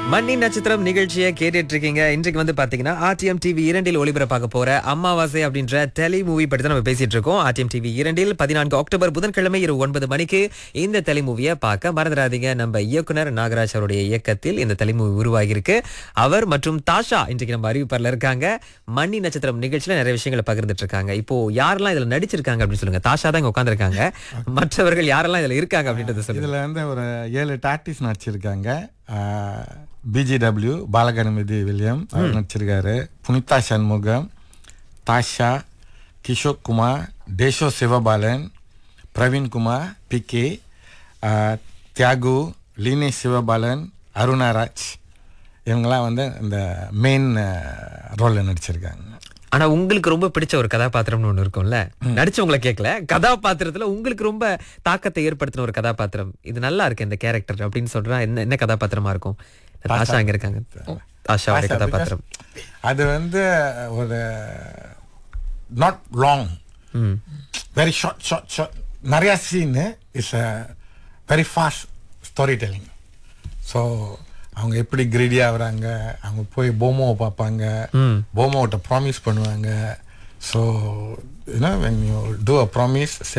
மண்ணின் நட்சத்திரம் நிகழ்ச்சியை கேட்டுட்டு இருக்கீங்க இன்றைக்கு வந்து பாத்தீங்கன்னா ஆர்டிஎம் டிவி இரண்டில் ஒளிபரப்பாக போற அமாவாசை அப்படின்ற டெலி மூவி பற்றி தான் நம்ம பேசிட்டு இருக்கோம் ஆர்டிஎம் டிவி இரண்டில் பதினான்கு அக்டோபர் புதன்கிழமை இரவு ஒன்பது மணிக்கு இந்த டெலி மூவியை பார்க்க மறந்துடாதீங்க நம்ம இயக்குனர் நாகராஜ் அவருடைய இயக்கத்தில் இந்த டெலி மூவி உருவாகியிருக்கு அவர் மற்றும் தாஷா இன்றைக்கு நம்ம அறிவிப்பார்ல இருக்காங்க மண்ணி நட்சத்திரம் நிகழ்ச்சியில நிறைய விஷயங்களை பகிர்ந்துட்டு இருக்காங்க இப்போ யாரெல்லாம் இதுல நடிச்சிருக்காங்க அப்படின்னு சொல்லுங்க தாஷா தான் இங்க உட்காந்துருக்காங்க மற்றவர்கள் யாரெல்லாம் இதுல இருக்காங்க அப்படின்றத சொல்லுங்க இதில் வந்து ஒரு ஏழு டாட்டிஸ் நடிச்சிருக்காங்க பிஜிடபிள்யூ பாலகணபதி வில்லியம் அவர் நடிச்சிருக்காரு புனிதா சண்முகம் தாஷா கிஷோர் குமார் தேஷோ சிவபாலன் பிரவீன்குமார் பிகே தியாகு லீனேஷ் சிவபாலன் அருணாராஜ் இவங்கெல்லாம் வந்து இந்த மெயின் ரோலில் நடிச்சிருக்காங்க ஆனா உங்களுக்கு ரொம்ப பிடிச்ச ஒரு கதாபாத்திரம்னு ஒண்ணு இருக்கும்ல நடிச்சவங்களை கேட்கல கதாபாத்திரத்துல உங்களுக்கு ரொம்ப தாக்கத்தை ஏற்படுத்தின ஒரு கதாபாத்திரம் இது நல்லா இருக்கு இந்த கேரக்டர் அப்படின்னு சொல்றா என்ன என்ன கதாபாத்திரமா இருக்கும் தாஷா அங்க இருக்காங்க தாஷாவுடைய தாஷா, கதாபாத்திரம் அது வந்து ஒரு not long hmm very short short short நிறையா scene is a very fast story telling so அவங்க எப்படி கிரீடியாக வராங்க அவங்க போய் போமோவை பார்ப்பாங்க ம். போமோவிட்ட ப்ராமிஸ் பண்ணுவாங்க so you know when you do a promise say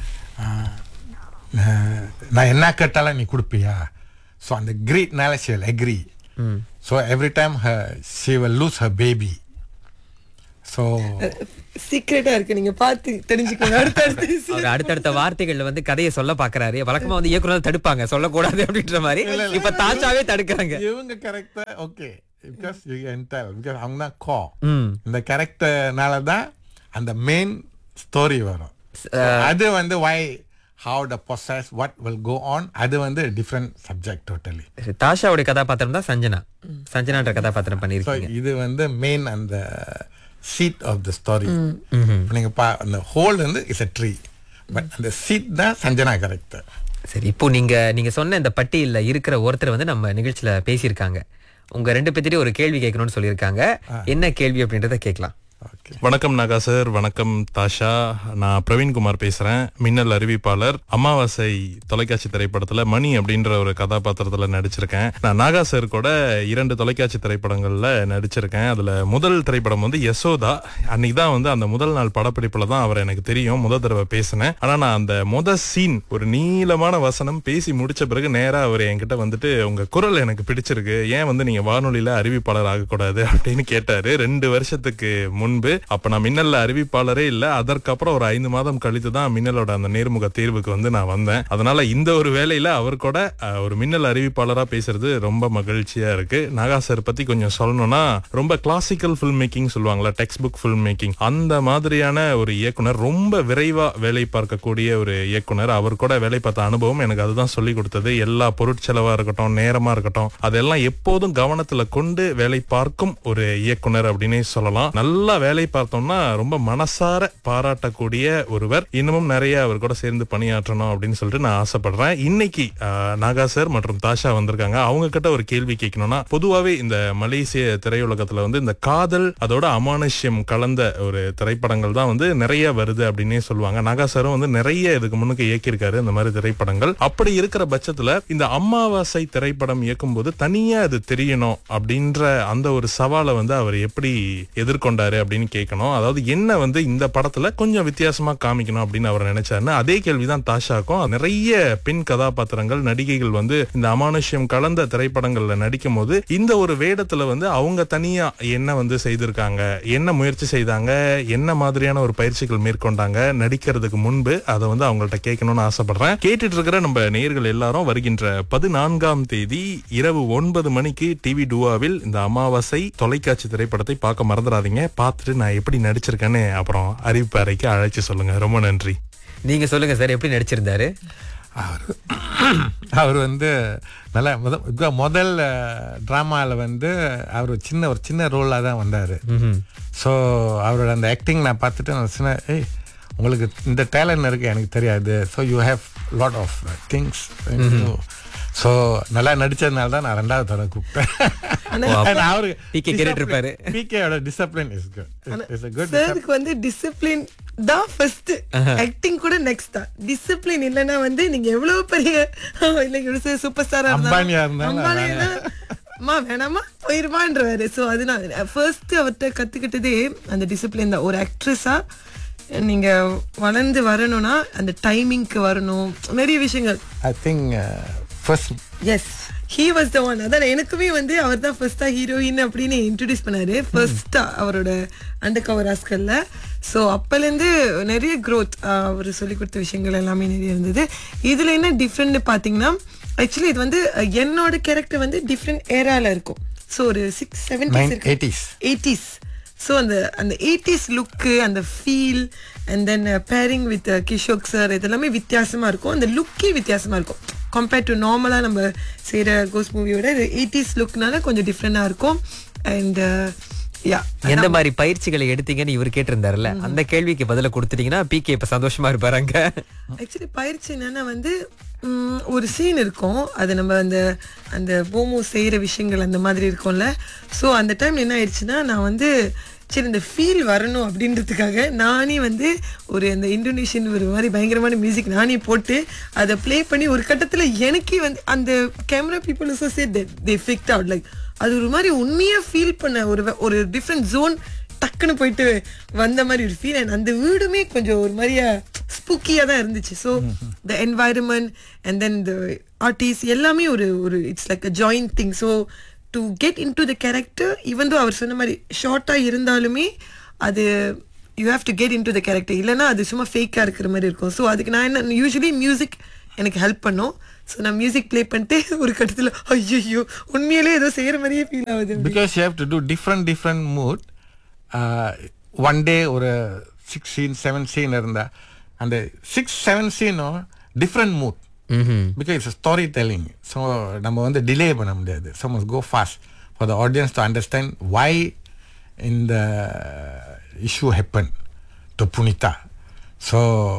நான் என்ன கேட்டாலும் நீ கொடுப்பியா ஸோ அந்த கிரீட்னால she will agree hmm so every time she will lose her baby so சீக்கிரட்டா இருக்கு நீங்க பார்த்து தெரிஞ்சுக்கோங்க அடுத்தடுத்து அவர் அடுத்தடுத்த வார்த்தைகள்ல வந்து கதையை சொல்ல பாக்குறாரு வழக்கமா வந்து இயக்குனர் தடுப்பாங்க சொல்லக்கூடாது அப்படின்ற மாதிரி இப்ப தாஷாவே தடுக்கிறாங்க இவங்க character okay because you can tell because அவங்க தான் கோ ம் இந்த கேரக்டர்னால தான் அந்த மெயின் ஸ்டோரி வரும் அது வந்து why how the process what will go on அது வந்து டிஃப்ரெண்ட் சப்ஜெக்ட் டோட்டலி தாஷாவுடைய கதாபாத்திரம் தான் சஞ்சனா சஞ்சனான்ற கதாபாத்திரம் ஸோ பண்ணிருக்கீங்க இது வந்து மெயின் அந்த சீட் ஆஃப் த ஸ்டோரி ம்ஹும். நீங்க பா அந்த ஹோல் வந்து இஸ் அ ட்ரீ பட் அந்த சீட் தான் சஞ்சனா கேரக்டர் சரி இப்போ நீங்க நீங்க சொன்ன இந்த பட்டியல்ல இருக்கிற ஒருத்தர் வந்து நம்ம நிகழ்ச்சியில பேசியிருக்காங்க உங்க ரெண்டு பேர்த்திட்டயும் ஒரு கேள்வி கேட்கணும்னு சொல்லியிருக்காங்க என்ன கேள்வி அப்படின்றத கேட்கலாம் ஓகே வணக்கம் நாகா சார் வணக்கம் தாஷா நான் பிரவீன்குமார் பேசுறேன் மின்னல் அறிவிப்பாளர் அமாவாசை தொலைக்காட்சி திரைப்படத்துல மணி அப்படின்ற ஒரு கதாபாத்திரத்துல நடிச்சிருக்கேன் நான் நாகா சார் கூட இரண்டு தொலைக்காட்சி திரைப்படங்கள்ல நடிச்சிருக்கேன் அதுல முதல் திரைப்படம் வந்து யசோதா அன்னைக்கு தான் வந்து அந்த முதல் நாள் படப்பிடிப்புல தான் அவர் எனக்கு தெரியும் முதல் தடவை பேசினேன் ஆனா நான் அந்த முத சீன் ஒரு நீளமான வசனம் பேசி முடிச்ச பிறகு நேரா அவர் என்கிட்ட வந்துட்டு உங்க குரல் எனக்கு பிடிச்சிருக்கு ஏன் வந்து நீங்க வானொலியில அறிவிப்பாளர் ஆகக்கூடாது அப்படின்னு கேட்டாரு ரெண்டு வருஷத்துக்கு முன்பு அப்ப நான் மின்னல்ல அறிவிப்பாளரே இல்ல அதற்கப்புறம் ஒரு ஐந்து மாதம் கழித்து தான் மின்னலோட அந்த நேர்முக தேர்வுக்கு வந்து நான் வந்தேன் அதனால இந்த ஒரு வேலையில அவர் கூட அஹ், ஒரு மின்னல் அறிவிப்பாளரா பேசுறது ரொம்ப மகிழ்ச்சியா இருக்கு நாகா சார் பத்தி கொஞ்சம் சொல்லணும்னா ரொம்ப கிளாசிக்கல் ஃபில்ம் மேக்கிங் சொல்லுவாங்களா டெக்ஸ்ட் புக் ஃபில்ம் மேக்கிங் அந்த மாதிரியான ஒரு இயக்குனர் ரொம்ப விரைவா வேலை பார்க்கக்கூடிய ஒரு இயக்குனர் அவர் கூட வேலை பார்த்த அனுபவம் எனக்கு அதுதான் சொல்லி கொடுத்தது எல்லா பொருட்செலவா இருக்கட்டும் நேரமா இருக்கட்டும் அதெல்லாம் எப்போதும் கவனத்துல கொண்டு வேலை பார்க்கும் ஒரு இயக்குனர் அப்படின்னே சொல்லலாம் நல்லா வேலை பார்த்தோம்னா ரொம்ப மனசார பாராட்டக்கூடிய ஒருவர் இன்னமும் நிறைய அவர் கூட சேர்ந்து பணியாற்றணும் அப்படின்னு சொல்லிட்டு நான் ஆசைப்படுறேன் இன்னைக்கு ஆஹ், நாகா சார் மற்றும் தாஷா வந்திருக்காங்க அவங்க கிட்ட ஒரு கேள்வி கேட்கணும்னா பொதுவாவே இந்த மலேசிய திரையுலகத்துல வந்து இந்த காதல் அதோட அமானுஷ்யம் கலந்த ஒரு திரைப்படங்கள் தான் வந்து நிறைய வருது அப்படின்னே சொல்லுவாங்க நாகா சாரும் வந்து நிறைய இதுக்கு முன்னுக்கு இயக்கியிருக்காரு இந்த மாதிரி திரைப்படங்கள் அப்படி இருக்கிற பட்சத்துல இந்த அமாவாசை திரைப்படம் இயக்கும்போது தனியா அது தெரியணும் அப்படின்ற அந்த ஒரு சவாலை வந்து அவர் எப்படி எதிர்கொண்டாரு அப்படின்னு கேட்கணும் அதாவது என்ன வந்து இந்த படத்துல கொஞ்சம் வித்தியாசமா காமிக்கணும் அப்படின்னு அவர் நினைச்சாருன்னு அதே கேள்விதான் தாஷாக்கும் நிறைய பெண் கதாபாத்திரங்கள் நடிகைகள் வந்து இந்த அமானுஷ்யம் கலந்த திரைப்படங்கள்ல நடிக்கும் போது இந்த ஒரு வேடத்துல வந்து அவங்க தனியா என்ன வந்து செய்திருக்காங்க என்ன முயற்சி செய்தாங்க என்ன மாதிரியான ஒரு பயிற்சிகள் மேற்கொண்டாங்க நடிக்கிறதுக்கு முன்பு அதை வந்து அவங்கள்ட்ட கேட்கணும்னு ஆசைப்படுறேன் கேட்டுட்டு இருக்கிற நம்ம நேயர்கள் எல்லாரும் வருகின்ற பதினான்காம் தேதி இரவு ஒன்பது மணிக்கு டிவி டூவாவில் இந்த அமாவாசை தொலைக்காட்சி திரைப்படத்தை பார்க்க மறந்துடாதீங்க பார்த்துட்டு நான் எப்படி நடிச்சிருக்கேன்னு அப்புறம் அறிவிப்பு அறைக்கு அழைச்சு சொல்லுங்க ரொம்ப நன்றி நீங்க சொல்லுங்க சார் எப்படி நடிச்சிருந்தாரு அவர் அவர் வந்து நல்லா முத இப்ப முதல் ட்ராமாவில் வந்து அவர் ஒரு சின்ன ஒரு சின்ன ரோலாக தான் வந்தார் ம்ஹும். ஸோ அவரோட அந்த ஆக்டிங் நான் பார்த்துட்டு நான் சின்ன ஏய் உங்களுக்கு இந்த டேலண்ட் இருக்கு எனக்கு தெரியாது so you have lot of things so நல்லா நடிச்சதுனால தான் நான் ரெண்டாவது தடவை கூப்பிட்டேன் அவரு PK கேட்டுட்டு இருப்பாரு. பிகேயோட discipline is good is good சாருக்கு வந்து டிசிப்ளின் தான் ஃபர்ஸ்ட் ஆக்டிங் கூட நெக்ஸ்ட் தான் டிசிப்ளின் இல்லைன்னா வந்து நீங்க எவ்வளவு பெரிய இல்ல சூப்பர் ஸ்டாரா அம்பானியா இருந்தாலும் அம்பானியா அம்மா வேணாமா போயிருமான்றவாரு ஸோ அதனால ஃபர்ஸ்ட் அவர்கிட்ட கத்துக்கிட்டதே அந்த டிசிப்ளின் தான் ஒரு ஆக்ட்ரஸா நீங்க வளர்ந்து வரணும்னா அந்த டைமிங்க்கு வரணும் நிறைய விஷயங்கள் I think first as he was the one அதான் எனக்குமே வந்து அவர் தான் ஃபர்ஸ்டா ஹீரோயின் அப்படின்னு இன்ட்ரடியூஸ் பண்ணாரு ஃபர்ஸ்டா அவரோட அண்டர் கவர் ஆஸ்கல்ல ஸோ அப்போலேருந்து நிறைய க்ரோத் அவர் சொல்லி கொடுத்த விஷயங்கள் எல்லாமே நிறைய இருந்தது இதில் என்ன டிஃப்ரெண்ட் பார்த்தீங்கன்னா ஆக்சுவலி இது வந்து அஹ், என்னோட கேரக்டர் வந்து டிஃப்ரெண்ட் ஏரால இருக்கும் ஸோ ஒரு சிக்ஸ் செவன்டிஸ் நைன் இருக்கு எயிட்டிஸ் எயிட்டிஸ் ஸோ அந்த அந்த எயிட்டிஸ் லுக்கு அந்த feel and then pairing with கிஷோக் சார் இதெல்லாமே வித்தியாசமா இருக்கும் அந்த லுக்கே வித்தியாசமா இருக்கும் கம்பேர்ட் டு நார்மலாக நம்ம செய்கிற கோஸ் மூவியோட இது எயிட்டிஸ் லுக்னால கொஞ்சம் டிஃப்ரெண்டாக இருக்கும் அண்ட் யா எந்த மாதிரி பயிற்சிகளை எடுத்தீங்கன்னு இவர் கேட்டிருந்தாருல்ல அந்த கேள்விக்கு பதில கொடுத்துட்டீங்கன்னா பிகே இப்ப சந்தோஷமா இருப்பாருங்க ஆக்சுவலி பயிற்சி என்னன்னா வந்து ம், ஒரு சீன் இருக்கும் அது நம்ம அந்த அந்த போமோ செய்கிற விஷயங்கள் அந்த மாதிரி இருக்கும்ல ஸோ அந்த டைம் என்ன ஆயிடுச்சுன்னா நான் வந்து சரி இந்த ஃபீல் வரணும் அப்படின்றதுக்காக நானே வந்து ஒரு அந்த இந்தோனேஷியன் ஒரு மாதிரி பயங்கரமான மியூசிக் நானே போட்டு அதை ப்ளே பண்ணி ஒரு கட்டத்தில் எனக்கே வந்து அந்த camera people associate they fixed out like அது ஒரு மாதிரி உண்மையாக ஃபீல் பண்ண ஒரு வ- ஒரு டிஃப்ரெண்ட் ஜோன் டக்குன்னு போயிட்டு வந்த மாதிரி ஒரு ஃபீல் அண்ட் அந்த வீடுமே கொஞ்சம் ஒரு மாதிரியா ஸ்பூக்கியாக தான் இருந்துச்சு so the environment and then the artist எல்லாமே ஒரு ஒரு it's like a join thing so to get into the character even though அவர் சொன்ன மாதிரி ஷார்ட்டாக இருந்தாலுமே அது you have to get into the character இல்லைன்னா அது சும்மா ஃபேக்காக இருக்கிற மாதிரி இருக்கும் ஸோ அதுக்கு நான் என்ன யூஸ்வலி மியூசிக் எனக்கு ஹெல்ப் பண்ணும் ஸோ நான் மியூசிக் ப்ளே பண்ணிட்டு ஒரு கட்டத்தில் ஐயோ உண்மையிலே ஏதோ செய்கிற மாதிரியே ஃபீல் ஆகுது because you have to do different different mood one day ஒரு சிக்ஸ் சீன் செவன் சீன் இருந்தா அந்த சிக்ஸ் செவன் சீனும் different mood because it's story telling so நம்ம வந்து டிலே பண்ண முடியாது so must go fast for the audience to understand why இந்த issue happen to Punitha so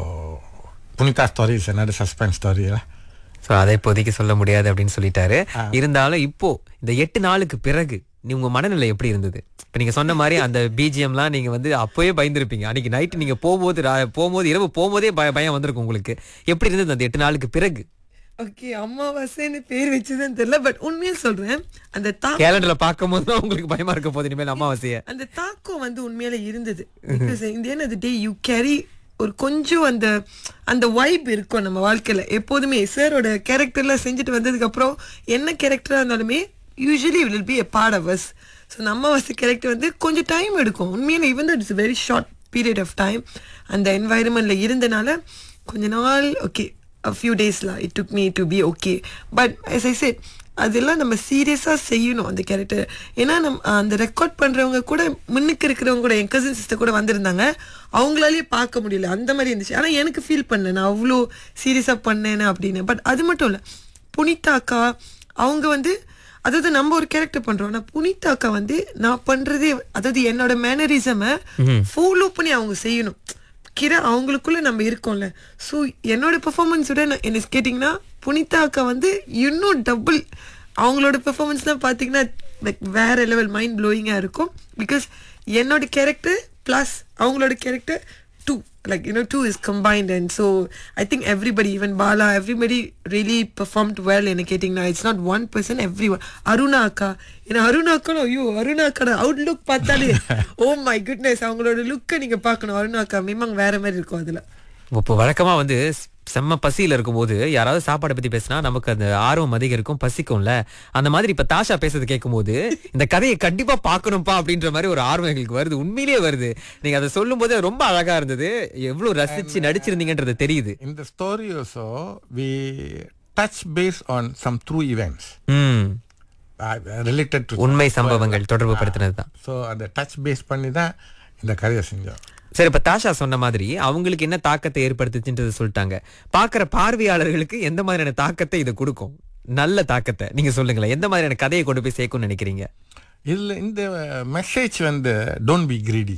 Punitha story is என்னோட சஸ்பென்ஸ் ஸ்டோரி சோ அதை இப்போதைக்கு சொல்ல முடியாது அப்படின்னு சொல்லிட்டாரு இருந்தாலும் இப்போ இந்த எட்டு நாளுக்கு பிறகு நீ உங்க மனநிலை எப்படி இருந்தது இப்ப நீங்க சொன்ன மாதிரி அந்த பிஜிஎம்லாம் நீங்க வந்து அப்பவே பயந்துருப்பீங்க அன்னைக்கு நைட் நீங்க போகும்போது ரா- போகும்போது இரவு போகும்போதே பய பயம் வந்திருக்கும் உங்களுக்கு எப்படி இருந்தது அந்த எட்டு நாளுக்கு பிறகு ஓகே அமாவாசைன்னு பேர் வச்சதுன்னு தெரியல பட் உண்மையா சொல்றேன் அந்த தா கேலண்டர்ல பார்க்கும் போது தான் உங்களுக்கு பயமா இருக்க போகுது இனிமேல் அமாவாசைய அந்த தாக்கம் வந்து உண்மையில இருந்தது பிகாஸ் இந்த end of the day you carry ஒரு கொஞ்சம் அந்த அந்த வைப் இருக்கும் நம்ம வாழ்க்கையில எப்போதுமே சாரோட கேரக்டர்ல செஞ்சுட்டு வந்ததுக்கு அப்புறம் என்ன கேரக்டரா இருந்தாலுமே usually will be a part of us so நம்ம வச கேரக்டர் வந்து கொஞ்சம் டைம் எடுக்கும் உண்மையில even it's very short period of time அந்த என்வாயரன்மெண்ட்ல இருந்தனால கொஞ்ச நாள் okay a few days la it took me to be okay but as i said அதெல்லாம் நம்ம சீரியஸாக செய்யணும் அந்த கேரக்டர் ஏன்னா நம் அந்த ரெக்கார்ட் பண்ணுறவங்க கூட முன்னுக்கு இருக்கிறவங்க கூட என் கசின் சிஸ்டர் கூட வந்திருந்தாங்க அவங்களாலேயே பார்க்க முடியல அந்த மாதிரி இருந்துச்சு ஆனால் எனக்கு ஃபீல் பண்ணேன் நான் அவ்வளோ சீரியஸாக பண்ணேன்னு அப்படின்னு பட் அது மட்டும் இல்லை புனிதா அக்கா அவங்க வந்து அதாவது நம்ம ஒரு கேரக்டர் பண்றோம் ஆனா புனிதா அக்கா வந்து நான் பண்றதே அதாவது என்னோட மேனரிசமை ஃபாலோ பண்ணி அவங்க செய்யணும் கிரா அவங்களுக்குள்ள நம்ம இருக்கோம்ல ஸோ என்னோட பெர்ஃபார்மன்ஸோட என்ன கேட்டிங்கன்னா புனிதா அக்கா வந்து இன்னும் டபுள் அவங்களோட பெர்ஃபார்மன்ஸ்லாம் பார்த்தீங்கன்னா லைக் வேற லெவல் மைண்ட் ப்ளோயிங்காக இருக்கும் பிகாஸ் என்னோட கேரக்டர் ப்ளஸ் அவங்களோட character too like you know two is combined and so i think everybody even bala everybody really performed well in getting now it's not one person everyone aruna akka in aruna akka ஐயோ அருணா அக்கா Outlook பார்த்தாலே oh my goodness அவங்களோட லுக்கை நீங்க பார்க்கணும் அருணா அக்கா மிமாங் வேற மாதிரி இருக்கும் அதுல இப்போ வழக்கமா வந்து ஸ்- செம்ம பசியில இருக்கும்போது யாராவது சாப்பாடை பத்தி பேசினா நமக்கு அந்த ஆர்வம் அதிகரிக்கும் பசிக்கும்ல அந்த மாதிரி இப்ப தாஷா பேசுறது கேட்கும்போது இந்த கதையை கண்டிப்பா பார்க்கணும்ப்பா அப்படின்ற மாதிரி ஒரு ஆர்வம் எங்களுக்கு வருது உண்மையிலேயே வருது நீங்க அதை சொல்லும் போது ரொம்ப அழகா இருந்தது எவ்வளவு ரசிச்சு நடிச்சிருந்தீங்கன்றது தெரியுது In the story also, we touch base on some true events ம் uh, related to. உண்மை சம்பவங்கள் தொடர்பு படுத்தினது தான் ஸோ அந்த டச் பேஸ் பண்ணி தான் இந்த கதையை செஞ்சோம் சரி இப்ப தாஷா சொன்ன மாதிரி அவங்களுக்கு என்ன தாக்கத்தை ஏற்படுத்துச்சுன்றது சொல்லிட்டாங்க பாக்குற பார்வையாளர்களுக்கு எந்த மாதிரியான தாக்கத்தை இது கொடுக்கும் நல்ல தாக்கத்தை நீங்க சொல்லுங்களேன் எந்த மாதிரியான கதையை கொண்டு போய் சேர்க்கும்னு நினைக்கிறீங்க இதில் இந்த மெசேஜ் வந்து don't be greedy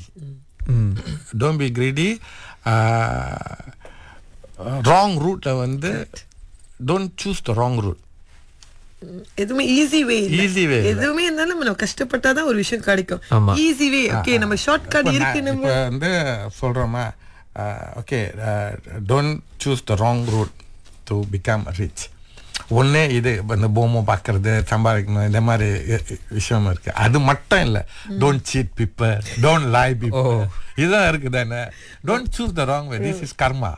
don't be greedy wrong ரூட்டை வந்து don't choose the wrong route எதுவுமே ஈஸி வே Easy way இல்ல. எதுவுமே இருந்தாலும் நம்ம கஷ்டப்பட்டாதான் ஒரு விஷயம் கிடைக்கும் ஆமா. ஈஸி வே ஓகே நம்ம ஷார்ட் கட் இருக்கு நம்ம இப்போ வந்து சொல்கிறோமா okay don't choose the wrong route to become rich ஒண்ணே இது இந்த பொம்மை பார்க்கறது சம்பாதிக்கணும் இந்த மாதிரி இ- இ- விஷயம் இருக்கு அது மட்டும் இல்ல don't cheat people don't lie people இதுதான் இருக்கு தானே don't choose the wrong way this is karma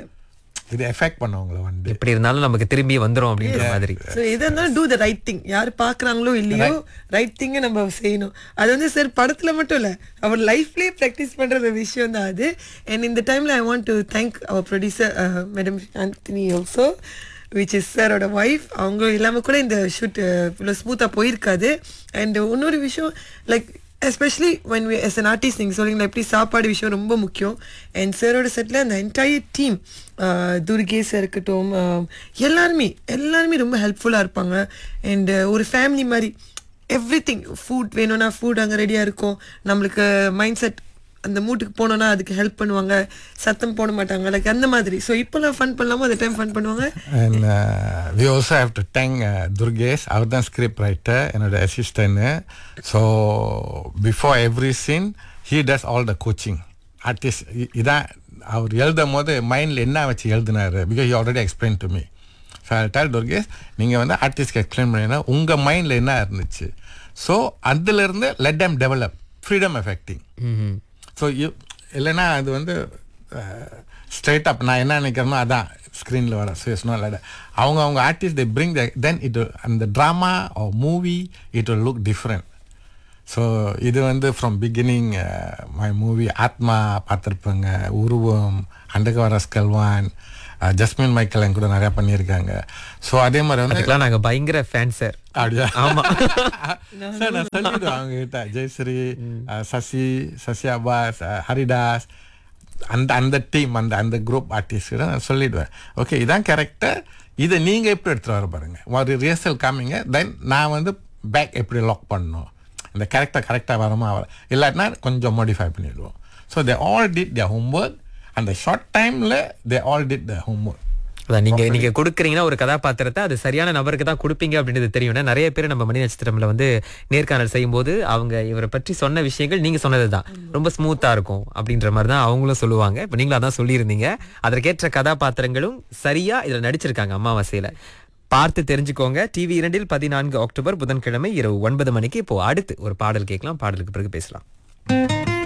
இது எஃபெக்ட் பண்ணவங்கள வந்து எப்படி இருந்தாலும் நமக்கு திரும்பி வந்துரும் அப்படின்ற மாதிரி ஸோ எதா இருந்தாலும் டூ த ரைட் திங் யார் பார்க்குறாங்களோ இல்லையோ ரைட் திங்கை நம்ம செய்யணும் அது வந்து சார் படத்தில் மட்டும் இல்லை அவர் லைஃப்லேயே ப்ராக்டிஸ் பண்ணுற விஷயம் தான் அது அண்ட் இந்த டைமில் I want to thank our producer madam Anthony also which is சாரோட ஒய்ஃப் அவங்க இல்லாமல் கூட இந்த ஷூட் இவ்வளோ ஸ்மூத்தாக போயிருக்காது அண்ட் இன்னொரு விஷயம் like especially when we as an artist நீங்கள் சொல்றீங்களா எப்படி சாப்பாடு விஷயம் ரொம்ப முக்கியம் அண்ட் சாரோட செட்டில் அந்த என்டையர் டீம் துர்கேஸ் இருக்கட்டும் ஆஹ், எல்லாருமே எல்லாருமே ரொம்ப ஹெல்ப்ஃபுல்லாக இருப்பாங்க அண்ட் ஒரு ஃபேமிலி மாதிரி எவ்ரி திங் ஃபுட் வேணும்னா ஃபுட் அங்கே ரெடியாக இருக்கும் நம்மளுக்கு மைண்ட் செட் அந்த மூட்டுக்கு போனோம்னா அதுக்கு ஹெல்ப் பண்ணுவாங்க சத்தம் போட மாட்டாங்க லைக் அந்த மாதிரி ஸோ இப்போலாம் ஃபன் பண்ணலாமோ அந்த டைம் ஃபன் பண்ணுவாங்க and we also have to thank Durgesh அவர் தான் ஸ்கிரிப்ட் ரைட்டர் என்னோட assistant so before every scene he does all the coaching artist இதான் அவர் எழுதும் போது மைண்டில் என்ன வச்சு எழுதினாரு because you already explain to me so tell Durgesh நீங்கள் வந்து ஆர்டிஸ்ட்க்கு எக்ஸ்பிளைன் பண்ணீங்கன்னா உங்கள் மைண்டில் என்ன இருந்துச்சு ஸோ அதுலேருந்து let them develop freedom effecting ம்ஹும். ஸோ இல்லைன்னா அது வந்து ஸ்ட்ரைட் அப் நான் என்ன நினைக்கிறேனோ அதான் ஸ்க்ரீனில் வர சேஸ்னோ இல்லை அவங்க அவங்க artist they bring the then it அந்த drama movie it will look different so இது வந்து ஃப்ரம் பிகினிங் மை மூவி ஆத்மா பார்த்துருப்பாங்க உருவம் அண்டகவர ஸ்கல்வான் ஜஸ்மின் மைக்கேல் என் கூட நிறையா பண்ணியிருக்காங்க ஸோ அதே மாதிரி வந்து அதுக்கெல்லாம் நாங்க பயங்கர ஃபேன் சார் அப்படியா ஆமா சார் நான் சொல்லிடுவேன் அவங்க கிட்ட ஜெயஸ்ரீ அஹ், சசி சசி அப்பாஸ் அஹ், ஹரிதாஸ் அந்த அந்த டீம் அந்த அந்த குரூப் ஆர்டிஸ்ட் நான் சொல்லிடுவேன் ஓகே இதான் கேரக்டர் இதை நீங்கள் எப்படி எடுத்துகிட்டு வர பாருங்க ஒரு ரிஹர்சல் காமிங்க தென் நான் வந்து பேக் எப்படி லாக் பண்ணணும் இந்த கேரக்டர் கரெக்டாக வருமா வர இல்லாட்டினா கொஞ்சம் மாடிஃபை பண்ணிடுவோம் so they all did the homework அந்த ஷார்ட் டைமில் they all did the homework அதான் நீங்க நீங்க கொடுக்குறீங்கன்னா ஒரு கதாபாத்திரத்தை அது சரியான நபருக்கு தான் கொடுப்பீங்க அப்படின்றது தெரியும்னா நிறைய பேர் நம்ம மணி நட்சத்திரம்ல வந்து நேர்காணல் செய்யும்போது அவங்க இவரை பற்றி சொன்ன விஷயங்கள் நீங்க சொன்னதுதான் ரொம்ப ஸ்மூத்தா இருக்கும் அப்படின்ற மாதிரி தான் அவங்களும் சொல்லுவாங்க இப்ப நீங்களும் அதான் சொல்லியிருந்தீங்க அதற்கேற்ற கதாபாத்திரங்களும் சரியா இதுல நடிச்சிருக்காங்க அமாவாசையில பார்த்து தெரிஞ்சுக்கோங்க டிவி இரண்டில் பதினான்கு அக்டோபர் புதன்கிழமை இரவு ஒன்பது மணிக்கு இப்போ அடுத்து ஒரு பாடல் கேட்கலாம் பாடலுக்கு பிறகு பேசலாம்